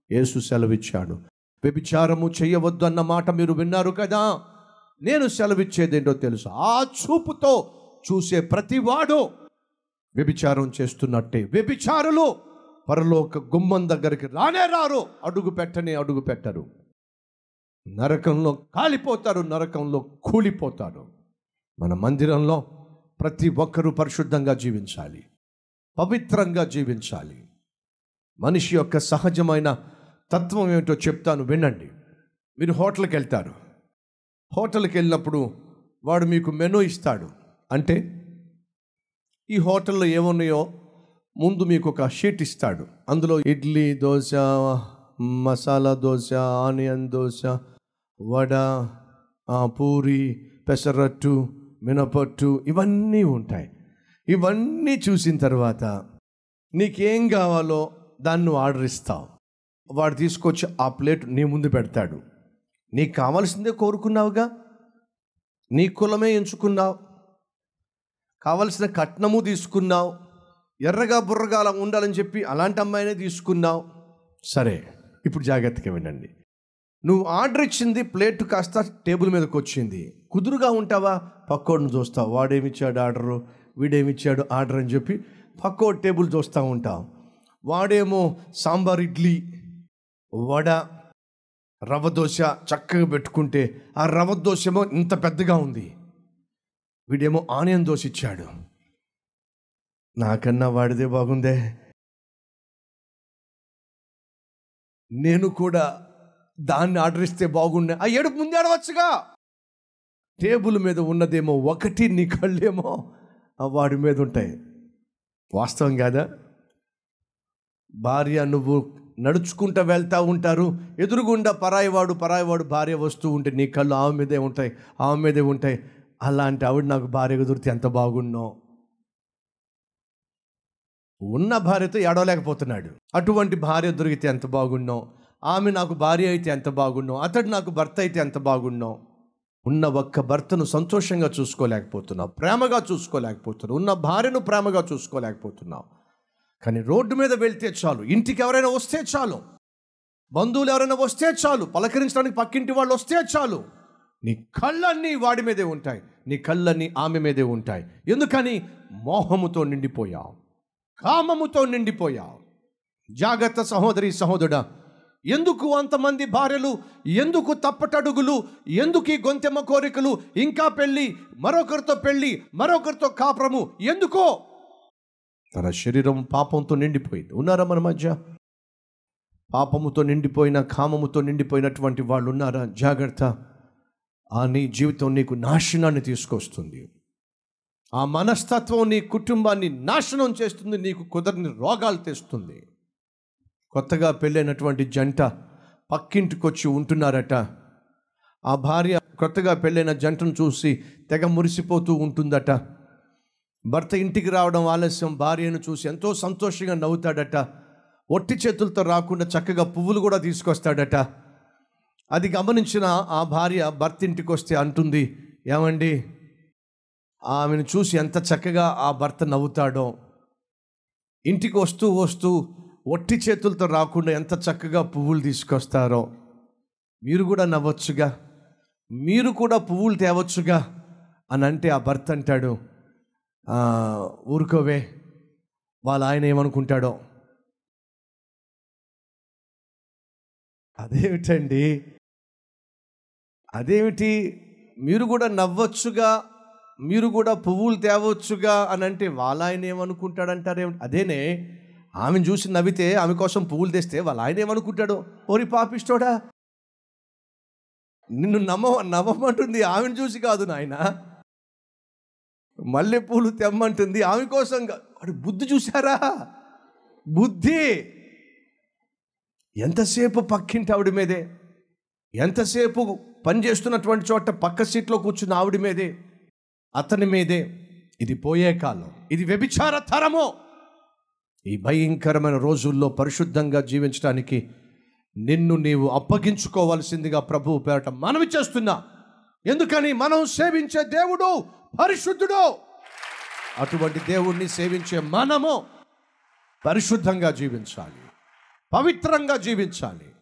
యేసు సెలవిచ్చాడు వ్యభిచారము చేయవద్దు అన్న మాట మీరు విన్నారు కదా నేను సెలవిచ్చేదేంటో తెలుసు ఆ చూపుతో చూసే ప్రతివాడు వ్యభిచారం చేస్తున్నట్టే వ్యభిచారులు పరలోక గుమ్మం దగ్గరికి రానే రారు అడుగు పెట్టని అడుగు పెట్టరు నరకంలో కాలిపోతారు నరకంలో కూలిపోతారు మన మందిరంలో ప్రతి ఒక్కరూ పరిశుద్ధంగా జీవించాలి పవిత్రంగా జీవించాలి మనిషి యొక్క సహజమైన తత్వం ఏమిటో చెప్తాను వినండి మీరు హోటల్కి వెళ్తారు హోటల్కి వెళ్ళినప్పుడు వాడు మీకు మెనూ ఇస్తాడు అంటే ఈ హోటల్లో ఏమున్నాయో ముందు మీకు ఒక షీట్ ఇస్తాడు అందులో ఇడ్లీ దోశ మసాలా దోశ ఆనియన్ దోశ వడ ఆ, పూరి పెసరట్టు మినపట్టు ఇవన్నీ ఉంటాయి ఇవన్నీ చూసిన తర్వాత నీకేం కావాలో దాన్ని నువ్వు ఆర్డర్ ఇస్తావు వాడు తీసుకొచ్చి ఆ ప్లేట్ నీ ముందు పెడతాడు నీకు కావాల్సిందే కోరుకున్నావుగా నీ కులమే ఎంచుకున్నావు కావలసిన కట్నము తీసుకున్నావు ఎర్రగా బుర్రగా అలా ఉండాలని చెప్పి అలాంటి అమ్మాయినే తీసుకున్నావు సరే ఇప్పుడు జాగ్రత్తగా వినండి నువ్వు ఆర్డర్ ఇచ్చింది ప్లేట్ కాస్త టేబుల్ మీదకి వచ్చింది కుదురుగా ఉంటావా పక్కోడిని చూస్తావు వాడేమిచ్చాడు ఆర్డరు వీడేమిచ్చాడు ఆర్డర్ అని చెప్పి పక్కోడి టేబుల్ చూస్తూ ఉంటావు వాడేమో సాంబార్ ఇడ్లీ వడ రవ్వ దోశ చక్కగా పెట్టుకుంటే ఆ రవ్వ దోశ ఏమో ఇంత పెద్దగా ఉంది వీడేమో ఆనియన్ దోశ ఇచ్చాడు నాకన్నా వాడిదే బాగుందే నేను కూడా దాన్ని ఆర్డర్ ఇస్తే బాగుండే ఆ ఏడుపు ముందే ఆడవచ్చుగా టేబుల్ మీద ఉన్నదేమో ఒకటి నీ కళ్ళేమో ఆ వాడి మీద ఉంటాయి వాస్తవం కాదా భార్య నువ్వు నడుచుకుంటూ వెళ్తూ ఉంటారు ఎదురుగుండా పరాయివాడు పరాయివాడు భార్య వస్తూ ఉంటే నీ కళ్ళు ఆమె మీదే ఉంటాయి ఆమె మీదే ఉంటాయి అలాంటి ఆవిడ నాకు భార్య కుదిరితే ఎంత బాగున్నో ఉన్న భార్యతో ఏడవలేకపోతున్నాడు అటువంటి భార్య దొరికితే ఎంత బాగున్నో ఆమె నాకు భార్య అయితే ఎంత బాగున్నో అతడు నాకు భర్త అయితే ఎంత బాగున్నో ఉన్న ఒక్క భర్తను సంతోషంగా చూసుకోలేకపోతున్నావు ప్రేమగా చూసుకోలేకపోతున్నావు ఉన్న భార్యను ప్రేమగా చూసుకోలేకపోతున్నావు కానీ రోడ్డు మీద వెళ్తే చాలు ఇంటికి ఎవరైనా వస్తే చాలు బంధువులు ఎవరైనా వస్తే చాలు పలకరించడానికి పక్కింటి వాళ్ళు వస్తే చాలు నీ కళ్ళన్నీ వాడి మీదే ఉంటాయి నీ కళ్ళన్నీ ఆమె మీదే ఉంటాయి ఎందుకని మోహముతో నిండిపోయావు కామముతో నిండిపోయావు జాగ్రత్త సహోదరి సహోదరుడా ఎందుకు అంతమంది భార్యలు ఎందుకు తప్పటడుగులు ఎందుకు ఈ గొంతెమ్మ కోరికలు ఇంకా పెళ్ళి మరొకరితో పెళ్ళి మరొకరితో కాపురము ఎందుకో తన శరీరం పాపంతో నిండిపోయింది ఉన్నారా మన మధ్య పాపముతో నిండిపోయిన కామముతో నిండిపోయినటువంటి వాళ్ళు ఉన్నారా జాగ్రత్త ఆ నీ జీవితం నీకు నాశనాన్ని తీసుకొస్తుంది ఆ మనస్తత్వం నీ కుటుంబాన్ని నాశనం చేస్తుంది నీకు కుదరని రోగాలు తెస్తుంది కొత్తగా పెళ్ళైనటువంటి జంట పక్కింటికి వచ్చి ఉంటున్నారట ఆ భార్య కొత్తగా పెళ్ళైన జంటను చూసి తెగ మురిసిపోతూ ఉంటుందట భర్త ఇంటికి రావడం ఆలస్యం భార్యను చూసి ఎంతో సంతోషంగా నవ్వుతాడట ఒట్టి చేతులతో రాకుండా చక్కగా పువ్వులు కూడా తీసుకొస్తాడట అది గమనించిన ఆ భార్య భర్త ఇంటికి వస్తే అంటుంది ఏమండి ఆమెను చూసి ఎంత చక్కగా ఆ భర్త నవ్వుతాడో ఇంటికి వస్తూ వస్తూ ఒట్టి చేతులతో రాకుండా ఎంత చక్కగా పువ్వులు తీసుకొస్తారో మీరు కూడా నవ్వొచ్చుగా మీరు కూడా పువ్వులు తేవచ్చుగా అని అంటే ఆ భర్త అంటాడు "ఆ, ఊరుకోవే వాళ్ళ ఆయన ఏమనుకుంటాడో అదేమిటండి అదేమిటి మీరు కూడా నవ్వొచ్చుగా మీరు కూడా పువ్వులు తేవచ్చుగా అని అంటే వాళ్ళ ఆయన ఏమనుకుంటాడంటారేమిటి అదేనే ఆమెను చూసి నవ్వితే ఆమె కోసం పువ్వులు తెస్తే వాళ్ళ ఆయన ఏమనుకుంటాడు ఓరి పాపిష్టోడా నిన్ను నమ్మ నవ్వమంటుంది ఆమెను చూసి కాదు నాయన మల్లె పూలు తెమ్మంటుంది ఆమె కోసం కా- వాడు బుద్ధి చూసారా బుద్ధి ఎంతసేపు పక్కింటి ఆవిడ మీదే ఎంతసేపు పనిచేస్తున్నటువంటి చోట పక్క సీట్లో కూర్చున్న ఆవిడ మీదే అతని మీదే ఇది పోయే కాలం ఇది వ్యభిచార తరము ఈ భయంకరమైన రోజుల్లో పరిశుద్ధంగా జీవించడానికి నిన్ను నీవు అప్పగించుకోవాల్సిందిగా ప్రభువు పేరట మనవి చేస్తున్నా ఎందుకని మనం సేవించే దేవుడు పరిశుద్ధుడు అటువంటి దేవుణ్ణి సేవించే మనము పరిశుద్ధంగా జీవించాలి పవిత్రంగా జీవించాలి